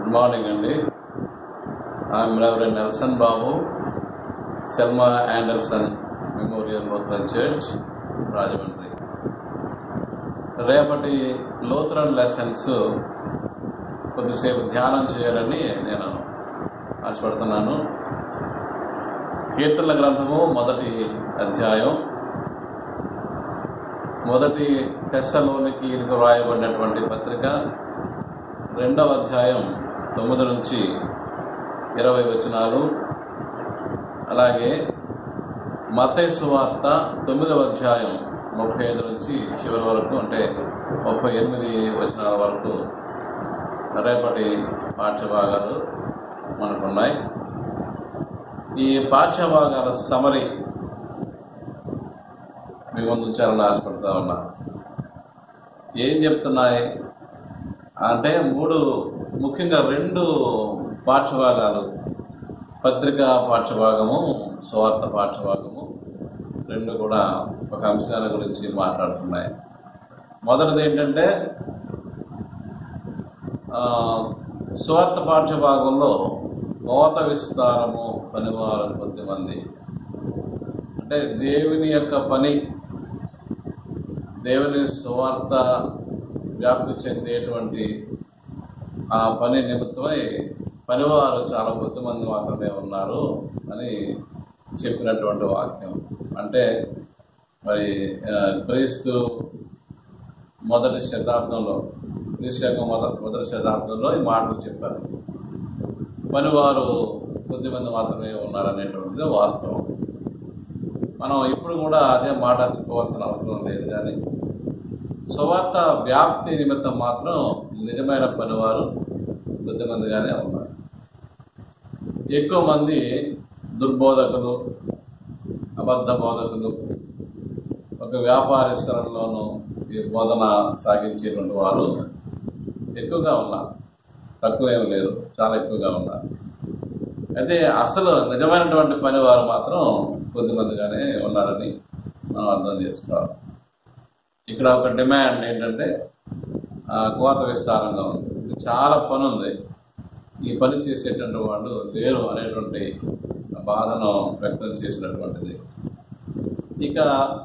Good morning అండి I'm reverend Nelson Babu Selma Anderson memorial Lutheran church Rajahmundry రేపటి Lutheran lessons కొద్దిసేపు ధ్యానం చేయాలని నేను ఆశపడుతున్నాను కీర్తనల గ్రంథము మొదటి అధ్యాయం మొదటి తెస్సలోనికి వ్రాయబడినటువంటి పత్రిక రెండవ అధ్యాయం తొమ్మిది నుంచి ఇరవై వచనాలు అలాగే మతేసు వార్త తొమ్మిదవ అధ్యాయం ముప్పై ఐదు నుంచి చివరి వరకు అంటే ముప్పై ఎనిమిది వచనాల వరకు రేపటి పాఠ్యభాగాలు మనకున్నాయి ఈ పాఠ్యభాగాల సమరి మీ ముందు ఉంచాలని ఆశపడతా ఉన్నా ఏం చెప్తున్నాయి అంటే మూడు ముఖ్యంగా రెండు పాఠ్యభాగాలు పత్రికా పాఠ్యభాగము స్వార్థ పాఠ్యభాగము రెండు కూడా ఒక అంశాల గురించి మాట్లాడుతున్నాయి మొదటిది ఏంటంటే ఆ, స్వార్థ పాఠ్యభాగంలో మోత విస్తారము పనివారు కొద్దిమంది అంటే దేవుని యొక్క పని దేవుని సువార్త వ్యాప్తి చెందేటువంటి ఆ పని నిమిత్తమై పనివారు చాలా కొద్ది మంది మాత్రమే ఉన్నారు అని చెప్పినటువంటి వాక్యం అంటే మరి ఆ, క్రీస్తు మొదటి శతాబ్దంలో క్రీస్తు యొక్క మొదటి మొదటి శతాబ్దంలో ఈ మాటలు చెప్పారు పనివారు కొద్దిమంది మాత్రమే ఉన్నారనేటువంటిది వాస్తవం మనం ఇప్పుడు కూడా అదే మాట చెప్పుకోవాల్సిన అవసరం లేదు కానీ సువార్త వ్యాప్తి నిమిత్తం మాత్రం నిజమైన పనివారు కొద్దిమందిగానే ఉన్నారు ఎక్కువ మంది దుర్బోధకులు అబద్ధ బోధకులు ఒక వ్యాపారస్తులలోనూ ఈ బోధన సాగించేటువంటి వారు ఎక్కువగా ఉన్నారు తక్కువ ఏమి లేరు చాలా ఎక్కువగా ఉన్నారు అయితే అసలు నిజమైనటువంటి పని వారు మాత్రం కొద్దిమందిగానే ఉన్నారని మనం అర్థం చేసుకోవాలి ఇక్కడ ఒక డిమాండ్ ఏంటంటే ఆ, కోత విస్తారంగా ఉంది ఇది చాలా పని ఉంది ఈ పని చేసేటువంటి వాళ్ళు లేరు అనేటువంటి బాధను వ్యక్తం చేసినటువంటిది ఇక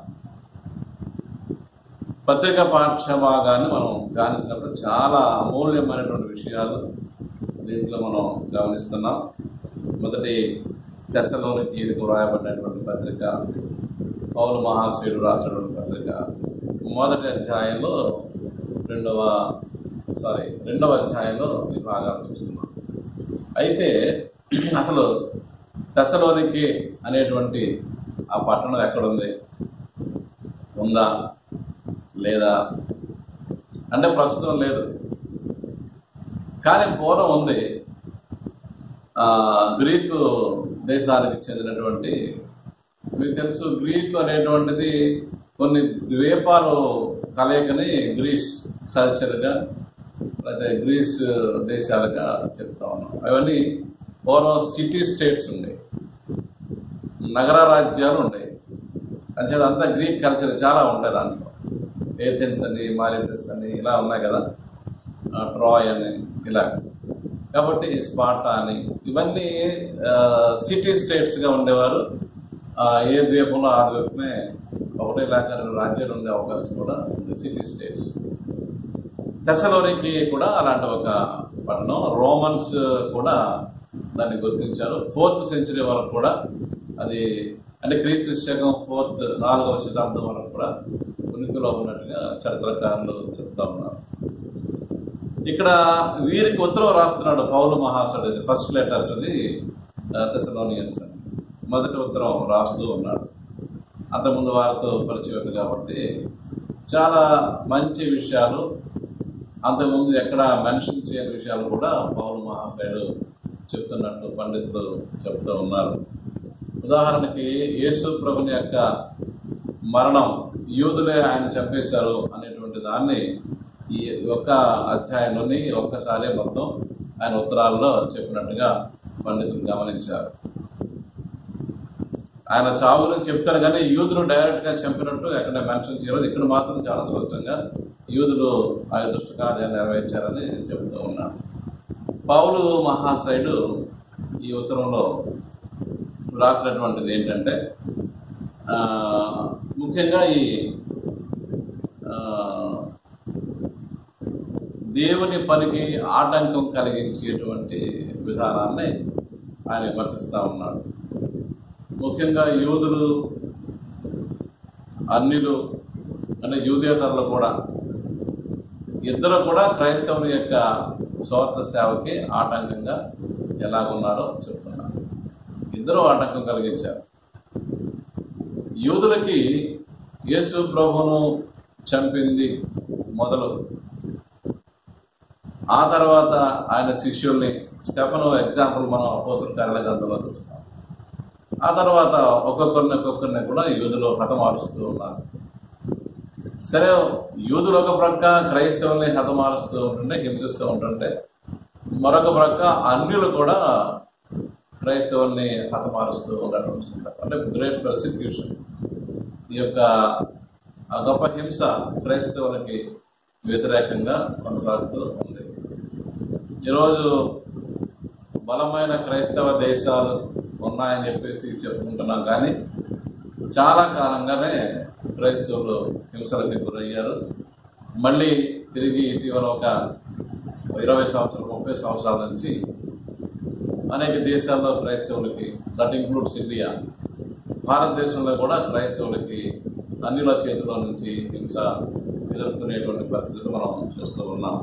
పత్రిక పాఠ్యభాగాన్ని మనం గమనించినప్పుడు చాలా అమూల్యమైనటువంటి విషయాలు దీంట్లో మనం గమనిస్తున్నాం మొదటి దశలోనికి ఇది రాయబడినటువంటి పత్రిక పౌలు మహాశయుడు రాసినటువంటి పత్రిక మొదటి అధ్యాయంలో రెండవ సారీ రెండవ అధ్యాయంలో ఈ భాగాలు చూస్తున్నాం అయితే అసలు దశలోనికి అనేటువంటి ఆ పట్టణం ఎక్కడుంది ఉందా లేదా అంటే ప్రస్తుతం లేదు కానీ పూర్వం ఉంది ఆ, గ్రీకు దేశానికి చెందినటువంటి మీకు తెలుసు గ్రీకు అనేటువంటిది కొన్ని ద్వీపాలు కలయికని గ్రీస్ కల్చర్గా లేకపోతే గ్రీస్ దేశాలుగా చెప్తా ఉన్నాం అవన్నీ పూర్వం సిటీ స్టేట్స్ ఉన్నాయి నగర రాజ్యాలు ఉన్నాయి అంచేది అంతా గ్రీక్ కల్చర్ చాలా ఉంటాయి దాంట్లో ఏథెన్స్ అని మాలిటస్ అని ఇలా ఉన్నాయి కదా ఆ, ట్రాయ్ అని ఇలా కాబట్టి స్పాటా అని ఇవన్నీ సిటీ స్టేట్స్గా ఉండేవారు ఆ, ఏ ద్వీపంలో ఆ ద్వీపమే ఒకటే లేక రెండు రాజ్యాలు ఉండే అవకాశం కూడా ఉంది సిటీ స్టేట్స్ దశలోనికి కూడా అలాంటి ఒక పట్టణం రోమన్స్ కూడా దాన్ని గుర్తించారు ఫోర్త్ సెంచరీ వరకు కూడా అది అంటే క్రీస్తు శకం ఫోర్త్ నాలుగవ శతాబ్దం వరకు కూడా ఉనికిలో ఉన్నట్టుగా చరిత్రకారులు చెప్తా ఉన్నారు ఇక్కడ వీరికి ఉత్తరం రాస్తున్నాడు పౌలు మహాసుడు ఇది ఫస్ట్ లెటర్ అది తెసలోనియన్స్ అని మొదటి ఉత్తరం రాస్తూ ఉన్నాడు అంతకుముందు వారితో పరిచయం ఉంది కాబట్టి చాలా మంచి విషయాలు అంతకుముందు ఎక్కడ మెన్షన్ చేయని విషయాలు కూడా పౌలు మహాశయుడు చెప్తున్నట్టు పండితులు చెప్తూ ఉన్నారు ఉదాహరణకి యేసు ప్రభుని యొక్క మరణం యూదులే ఆయన చంపేశారు అనేటువంటి దాన్ని ఈ ఒక్క అధ్యాయంలోని ఒక్కసారి మొత్తం ఆయన ఉత్తరాల్లో చెప్పినట్టుగా పండితులు గమనించారు ఆయన చావు గురించి చెప్తారు కానీ యూదులు డైరెక్ట్ గా చంపినట్టు ఎక్కడ మెన్షన్ చేయలేదు ఇక్కడ మాత్రం చాలా స్పష్టంగా యూదులు ఆ దుష్ట కార్యాన్ని నెరవేర్చారని చెబుతూ ఉన్నాడు పౌలు మహాశయుడు ఈ ఉత్తరంలో రాసినటువంటిది ఏంటంటే ఆ, ముఖ్యంగా ఈ ఆ, దేవుని పనికి ఆటంకం కలిగించేటువంటి విధానాన్ని ఆయన విమర్శిస్తూ ఉన్నాడు ముఖ్యంగా యూదులు అన్యులు అంటే యూదేతరులు కూడా ఇద్దరు కూడా క్రైస్తవుని యొక్క స్వార్థ సేవకి ఆటంకంగా ఎలాగున్నారో చెప్తున్నారు ఇద్దరు ఆటంకం కలిగించారు యూదులకి యేసు ప్రభును చంపింది మొదలు ఆ తర్వాత ఆయన శిష్యుల్ని స్టెఫను ఎగ్జాంపుల్ మనం అపోసల కార్యాల గ్రంథంలో చూస్తాం ఆ తర్వాత ఒక్కొక్కరిని ఒక్కొక్కరిని కూడా యూదులు హతమారుస్తూ ఉన్నారు సరే యూదులు ఒక ప్రక్క క్రైస్తవుల్ని హతమారుస్తూ ఉంటుంటే హింసిస్తూ ఉంటుంటే మరొక ప్రక్క అన్యులు కూడా క్రైస్తవుల్ని హతమారుస్తూ ఉండటం చూస్తాం. అంటే గ్రేట్ పర్సిక్యూషన్ ఈ యొక్క ఆ గొప్ప హింస క్రైస్తవులకి వ్యతిరేకంగా కొనసాగుతూ ఉంది ఈరోజు బలమైన క్రైస్తవ దేశాలు ఉన్నాయని చెప్పేసి చెప్పుకుంటున్నాం కానీ చాలా కాలంగానే క్రైస్తవులు హింసలకి గురయ్యారు మళ్ళీ తిరిగి ఇటీవల ఒక ఇరవై సంవత్సరాలు ముప్పై సంవత్సరాల నుంచి అనేక దేశాల్లో క్రైస్తవులకి దట్ ఇంక్లూడ్స్ ఇండియా భారతదేశంలో కూడా క్రైస్తవులకి అన్నిల చేతిలో నుంచి హింస ఎదుర్కొనేటువంటి పరిస్థితులు మనం చూస్తూ ఉన్నాం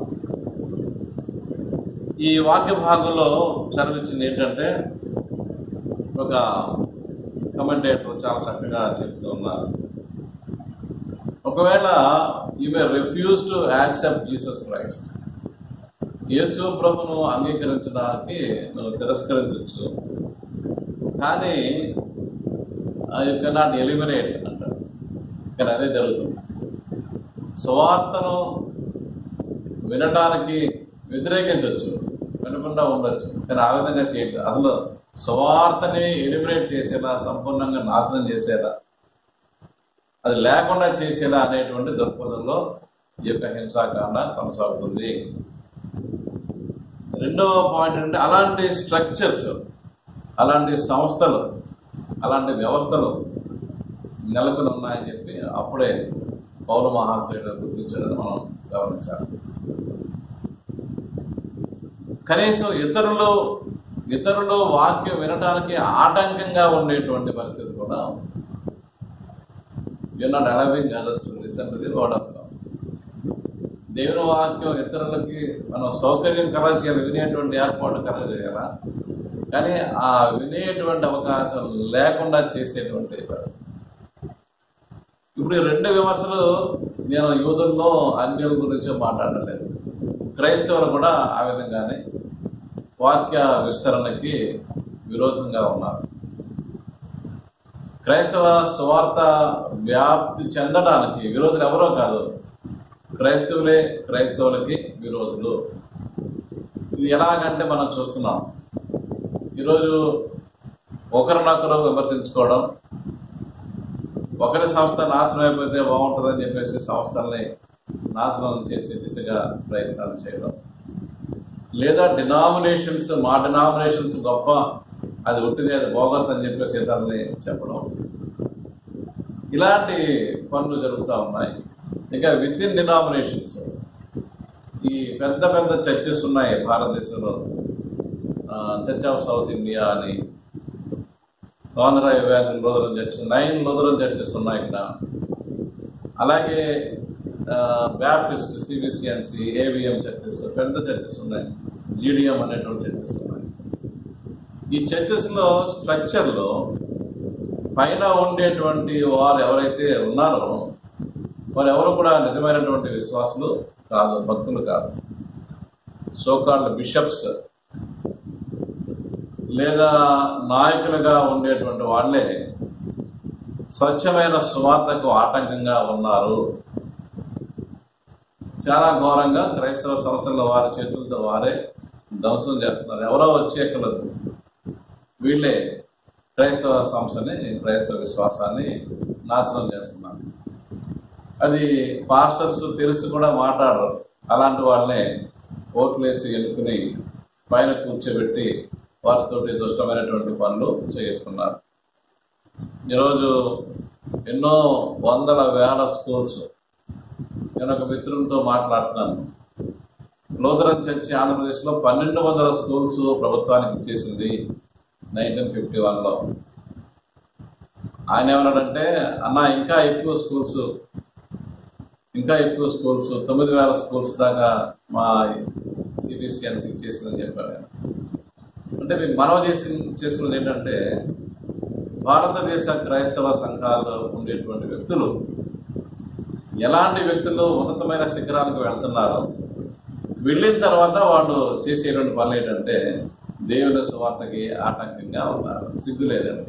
ఈ వాక్య భాగంలో చదివించింది ఏంటంటే ఒక కమెంటేటర్ చాలా చక్కగా చెప్తూ ఉన్నారు ఒకవేళ you may refuse to accept Jesus Christ Yesu ప్రభును అంగీకరించడానికి నువ్వు తిరస్కరించవచ్చు కానీ యు కెనాట్ ఎలిమినేట్ అంటారు కానీ అదే జరుగుతుంది సువార్తను వినటానికి వ్యతిరేకించవచ్చు వినకుండా ఉండొచ్చు కానీ ఆ విధంగా చేయట్లేదు అసలు సువార్తని ఎలిమినేట్ చేసేలా సంపూర్ణంగా నాశనం చేసేలా అది లేకుండా చేసేలా అనేటువంటి దృక్పథంలో ఈ యొక్క హింసాకాండ కొనసాగుతుంది రెండవ పాయింట్ అంటే అలాంటి స్ట్రక్చర్స్ అలాంటి సంస్థలు అలాంటి వ్యవస్థలు నెలకొని ఉన్నాయని చెప్పి అప్పుడే పౌర మహాశయుడు గుర్తించారని మనం గమనించాలి కనీసం ఇతరులు ఇతరులు వాక్యం వినడానికి ఆటంకంగా ఉండేటువంటి పరిస్థితి కూడా you are not allowing others to listen to the word of God దేవుని వాక్యం ఇతరులకి మనం సౌకర్యం కలగచేయాలి వినేటువంటి ఏర్పాటు కలగజేయాలా కానీ ఆ వినేటువంటి అవకాశం లేకుండా చేసేటువంటి పరిస్థితి ఇప్పుడు ఈ రెండు విమర్శలు నేను యూదుల్లో అన్యుల గురించి మాట్లాడలేదు క్రైస్తవులు కూడా ఆ విధంగానే వాక్య విస్తరణకి విరోధంగా ఉన్నారు క్రైస్తవ సువార్త వ్యాప్తి చెందడానికి విరోధులు ఎవరో కాదు క్రైస్తవులే క్రైస్తవులకి విరోధులు ఇది ఎలాగంటే మనం చూస్తున్నాం ఈరోజు ఒకరినొకరు విమర్శించుకోవడం ఒకరి సంస్థ నాశనం అయిపోతే బాగుంటుందని చెప్పేసి సంస్థల్ని నాశనం చేసే దిశగా ప్రయత్నాలు చేయడం లేదా డినామినేషన్స్ మా డినామినేషన్స్ గొప్ప అది ఉట్టిదే అది బోగస్ అని చెప్పేసి ఇతరులని చెప్పడం ఇలాంటి పనులు జరుగుతూ ఉన్నాయి ఇక విత్ ఇన్ డినామినేషన్స్ ఈ పెద్ద పెద్ద చర్చెస్ ఉన్నాయి భారతదేశంలో చర్చ్ ఆఫ్ సౌత్ ఇండియా అని ఆంధ్ర ఇవాన్ Lutheran church nine Lutheran churches ఉన్నాయి ఇక్కడ అలాగే బ్యాప్టిస్ట్ సిబిసిఎన్సి ఏవిఎం చర్చెస్ పెద్ద చర్చెస్ ఉన్నాయి జీడిఎం అనేటువంటి చర్చెస్ ఉన్నాయి ఈ చర్చెస్లో స్ట్రక్చర్లో పైన ఉండేటువంటి వారు ఎవరైతే ఉన్నారో వారు ఎవరు కూడా నిజమైనటువంటి విశ్వాసులు కాదు భక్తులు కాదు సోకాల్డ్ బిషప్స్ లేదా నాయకులుగా ఉండేటువంటి వాళ్ళే స్వచ్ఛమైన సువార్తకు ఆటంకంగా ఉన్నారు చాలా ఘోరంగా క్రైస్తవ సంస్థల వారి చేతులతో వారే ధ్వంసం చేస్తున్నారు ఎవరో వచ్చి ఎక్కలేదు వీళ్ళే క్రైస్తవ సంస్థని క్రైస్తవ విశ్వాసాన్ని నాశనం చేస్తున్నారు అది పాస్టర్స్ తెలిసి కూడా మాట్లాడరు అలాంటి వాళ్ళనే ఓట్లేసి ఎన్నుకుని పైన కూర్చోబెట్టి వారితోటి దుష్టమైనటువంటి పనులు చేయిస్తున్నారు ఈరోజు ఎన్నో వందల వేల స్కూల్స్ నేను ఒక మిత్రులతో మాట్లాడుతున్నాను లూథరన్ చర్చి ఆంధ్రప్రదేశ్లో పన్నెండు వందల స్కూల్స్ ప్రభుత్వానికి ఇచ్చేసింది నైన్టీన్ ఫిఫ్టీ వన్లో ఆయన ఏమన్నాడంటే అన్న ఇంకా ఎక్కువ స్కూల్స్ ఇంకా ఎక్కువ స్కూల్స్ తొమ్మిది వేల స్కూల్స్ దాకా మా సిబిసిఎన్సి ఇచ్చేసిందని చెప్పాడు ఆయన అంటే మీకు మనవ చేసి చేసుకున్నది ఏంటంటే భారతదేశ క్రైస్తవ సంఘాల్లో ఉండేటువంటి వ్యక్తులు ఎలాంటి వ్యక్తులు ఉన్నతమైన శిఖరాలకు వెళ్తున్నారో వెళ్ళిన తర్వాత వాళ్ళు చేసేటువంటి పనులు ఏంటంటే దేవుని సువార్తకి ఆటంకంగా ఉన్నారు సిగ్గు లేదండి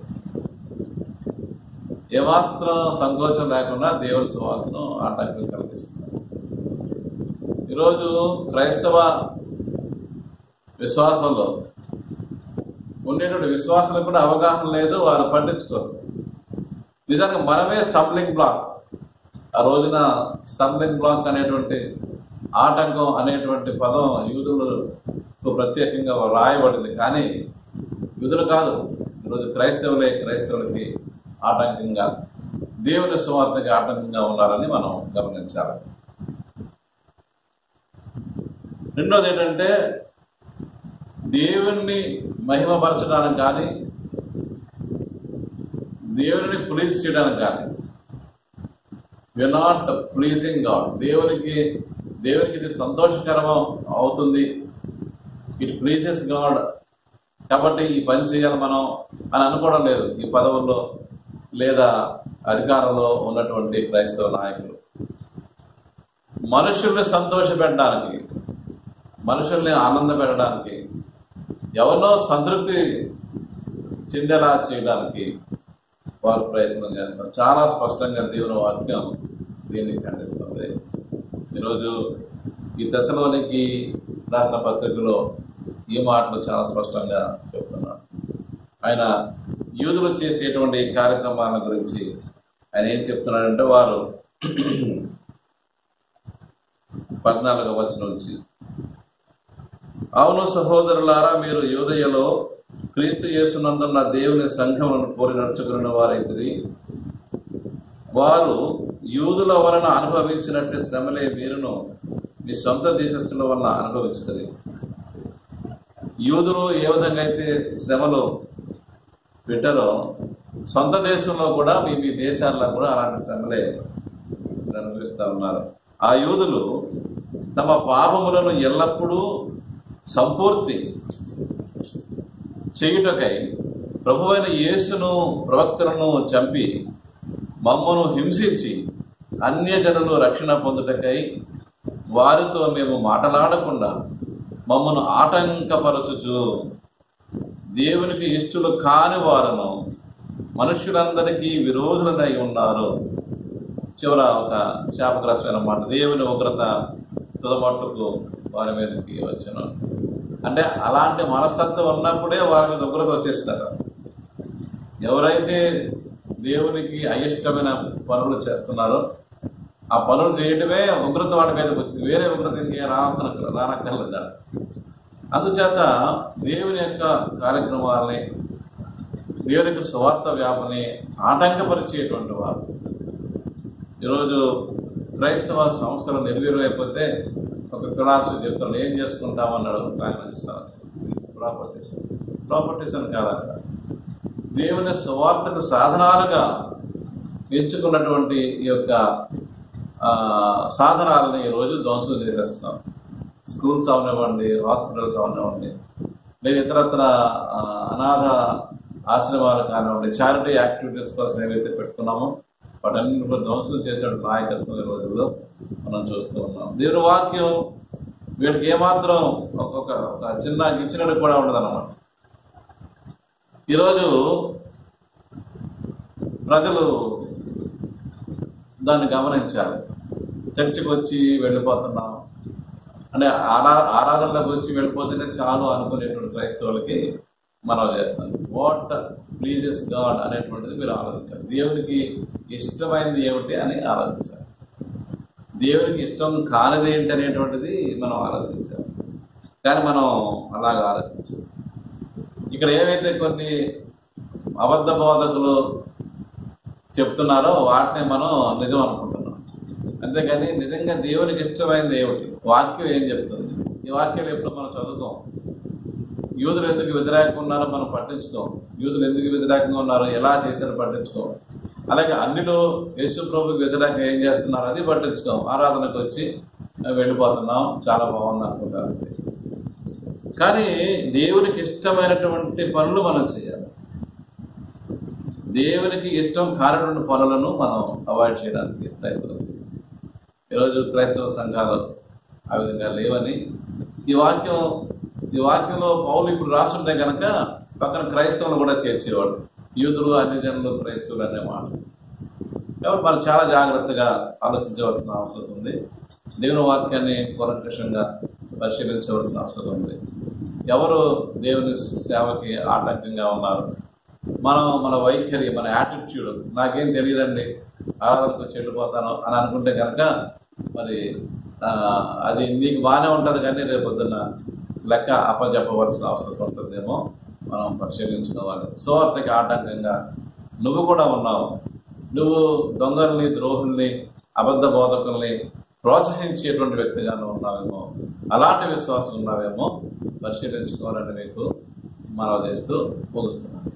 ఏమాత్రం సంకోచం లేకుండా దేవుని సువార్తను ఆటంకం కలిగిస్తున్నారు ఈరోజు క్రైస్తవ విశ్వాసంలో ఉండేటువంటి విశ్వాసాలకు కూడా అవగాహన లేదు వారు పట్టించుకోరు నిజంగా మనమే స్టంబ్లింగ్ బ్లాక్ ఆ రోజున స్టంబ్లింగ్ బ్లాక్ అనేటువంటి ఆటంకం అనేటువంటి పదం యూదులకు ప్రత్యేకంగా రాయబడింది కానీ యూదులు కాదు ఈరోజు క్రైస్తవులే క్రైస్తవులకి ఆటంకంగా దేవుని సువార్తకి ఆటంకంగా ఉన్నారని మనం గమనించాలి రెండోది ఏంటంటే దేవుణ్ణి మహిమపరచడానికి కానీ దేవుని ప్లీజ్ చేయడానికి కానీ వి నాట్ ప్లీజింగ్ గాడ్ దేవునికి దేవునికి ఇది సంతోషకరం అవుతుంది ఇట్ ప్లీజెస్ గాడ్ కాబట్టి ఈ పని చేయాలి మనం అని అనుకోవడం లేదు ఈ పదవుల్లో లేదా అధికారంలో ఉన్నటువంటి క్రైస్తవ నాయకులు మనుషుల్ని సంతోషపెట్టడానికి మనుషుల్ని ఆనంద పెట్టడానికి ఎవరినో సంతృప్తి చెందేలా చేయడానికి వారు ప్రయత్నం చేస్తారు చాలా స్పష్టంగా దేవుని వాక్యం దీన్ని ఖండిస్తుంది ఈరోజు ఈ దశలోనికి రాసిన పత్రికలో ఈ మాటలు చాలా స్పష్టంగా చెప్తున్నాడు ఆయన యూదులు చేసేటువంటి కార్యక్రమాల గురించి ఆయన ఏం చెప్తున్నాడంటే వారు పద్నాలుగవ వచనం నుంచి అవును సహోదరులారా మీరు యూదయలో క్రీస్తు యేసునందున్న దేవుని సంఘములను కోరి నడుచుకున్న వారైతే వారు యూదుల వలన అనుభవించినట్టు శ్రమలే మీరును మీ సొంత దేశస్తుల వలన అనుభవించుతుంది యూదులు ఏ విధంగా అయితే శ్రమలు పెట్టారో సొంత దేశంలో కూడా మీ మీ దేశాల్లో కూడా అలాంటి శ్రమలే అనుభవిస్తూ ఉన్నారు ఆ యూదులు తమ పాపములను ఎల్లప్పుడూ సంపూర్తి చేయుటకై ప్రభువైన యేసును ప్రవక్తలను చంపి మమ్మను హింసించి అన్యజనులు రక్షణ పొందుటకై వారితో మేము మాటలాడకుండా మమ్మను ఆటంకపరచుచు దేవునికి ఇష్టలు కాని వారును మనుషులందరికీ విరోధులనై ఉన్నారు చివర ఒక శాపగ్రస్తమైన మాట దేవుని ఉగ్రత తుదమట్లకు వారి మీదకి వచ్చను అంటే అలాంటి మనస్తత్వం ఉన్నప్పుడే వారి మీద ఉగ్రత వచ్చేస్తారు ఎవరైతే దేవునికి అయిష్టమైన పనులు చేస్తున్నారో ఆ పనులు చేయడమే ఉగ్రత వాడి మీదకి వచ్చింది వేరే ఉగ్రత ఇంకే రావక్కన రానక్కర్లేదు అందుచేత దేవుని యొక్క కార్యక్రమాలని దేవుని యొక్క స్వార్థ వ్యాపని ఆటంకపరిచేటువంటి వారు ఈరోజు క్రైస్తవ సంస్థలు నిర్వీర్యమైపోతే ఒక ఫిలాసఫీ చెప్తాను ఏం చేసుకుంటామన్నాడు కాంగ్రెస్ ప్రాపర్టీస్ ప్రాపర్టీస్ అని కాదక్కడ దేవుని సువార్తకు సాధనాలుగా ఎంచుకున్నటువంటి ఈ యొక్క ఆ, సాధనాలని ఈరోజు ధ్వంసం చేసేస్తున్నాం స్కూల్స్ అవనివ్వండి హాస్పిటల్స్ అవనివ్వండి లేదా ఇతరత్ర ఆ, అనాథ ఆశ్రమాలు కానివ్వండి చారిటీ యాక్టివిటీస్ కోసం ఏవైతే పెట్టుకున్నామో వాటన్ని కూడా ధ్వంసం చేసే నాయకత్వం ఈ రోజుల్లో మనం చూస్తూ ఉన్నాం దేవుని వాక్యం వీళ్ళకి ఏమాత్రం ఒక్కొక్క ఒక చిన్న ఇచ్చినట్టు కూడా ఉండదు అన్నమాట ఈరోజు ప్రజలు దాన్ని గమనించాలి చర్చికి వచ్చి వెళ్ళిపోతున్నాం అంటే ఆరా ఆరాధనలోకి వచ్చి వెళ్ళిపోతేనే చాలు అనుకునేటువంటి క్రైస్తవులకి మనం చేస్తాం వాట్ ప్లీజెస్ గాడ్ అనేటువంటిది మీరు ఆలోచించాలి దేవునికి ఇష్టమైనది ఏమిటి అని ఆలోచించాలి దేవునికి ఇష్టం కానిది ఏంటి అనేటువంటిది మనం ఆలోచించాలి కానీ మనం అలాగ ఆలోచించాం ఇక్కడ ఏవైతే కొన్ని అబద్ధ బోధకులు చెప్తున్నారో వాటిని మనం నిజం అనుకుంటున్నాం అంతేగాని నిజంగా దేవునికి ఇష్టమైనది ఏమిటి వాక్యం ఏం చెప్తుంది ఈ వాక్యం ఎప్పుడు మనం చదువుకోం యూదులు ఎందుకు వ్యతిరేకంగా ఉన్నారో మనం పట్టించుకోం యూదులు ఎందుకు వ్యతిరేకంగా ఉన్నారో ఎలా చేశారో పట్టించుకోం అలాగే అన్నిలో యేసు ప్రభుకి వ్యతిరేకంగా ఏం చేస్తున్నారు అది పట్టించుకోం ఆరాధనకు వచ్చి వెళ్ళిపోతున్నాం చాలా బాగుంది అనుకుంటారు కానీ దేవునికి ఇష్టమైనటువంటి పనులు మనం చేయాలి దేవునికి ఇష్టం కానటువంటి పనులను మనం అవాయిడ్ చేయడానికి ప్రయత్నం చేయాలి ఈరోజు క్రైస్తవ సంఘాలు ఆ విధంగా లేవని ఈ వాక్యం ఈ వాక్యంలో పౌలు ఇప్పుడు రాసుంటే కనుక పక్కన క్రైస్తవులు కూడా చేర్చేవాడు యూదులు అన్ని జనులు క్రైస్తవులు అనే మాట కాబట్టి మనం చాలా జాగ్రత్తగా ఆలోచించవలసిన అవసరం ఉంది దేవుని వాక్యాన్ని కూలంకషంగా పరిశీలించవలసిన అవసరం ఉంది ఎవరు దేవుని సేవకి ఆటంకంగా ఉన్నారు మనం మన వైఖరి మన యాటిట్యూడ్ నాకేం తెలియదండి ఆరాధనకు వచ్చి వెళ్ళిపోతాను అని అనుకుంటే కనుక మరి ఆ, అది నీకు బాగానే ఉంటుంది కానీ రేపు పొద్దున్న లెక్క అప్పచెప్పవలసిన అవసరం ఉంటుందేమో మనం పరిశీలించుకోవాలి సువార్తకి ఆటంకంగా నువ్వు కూడా ఉన్నావు నువ్వు దొంగల్ని ద్రోహుల్ని అబద్ధ బోధకుల్ని ప్రోత్సహించేటువంటి వ్యక్తిగానే ఉన్నావేమో అలాంటి విశ్వాసం ఉన్నావేమో పరిశీలించుకోవాలని మీకు మనవి చేస్తూ ముగుస్తున్నాను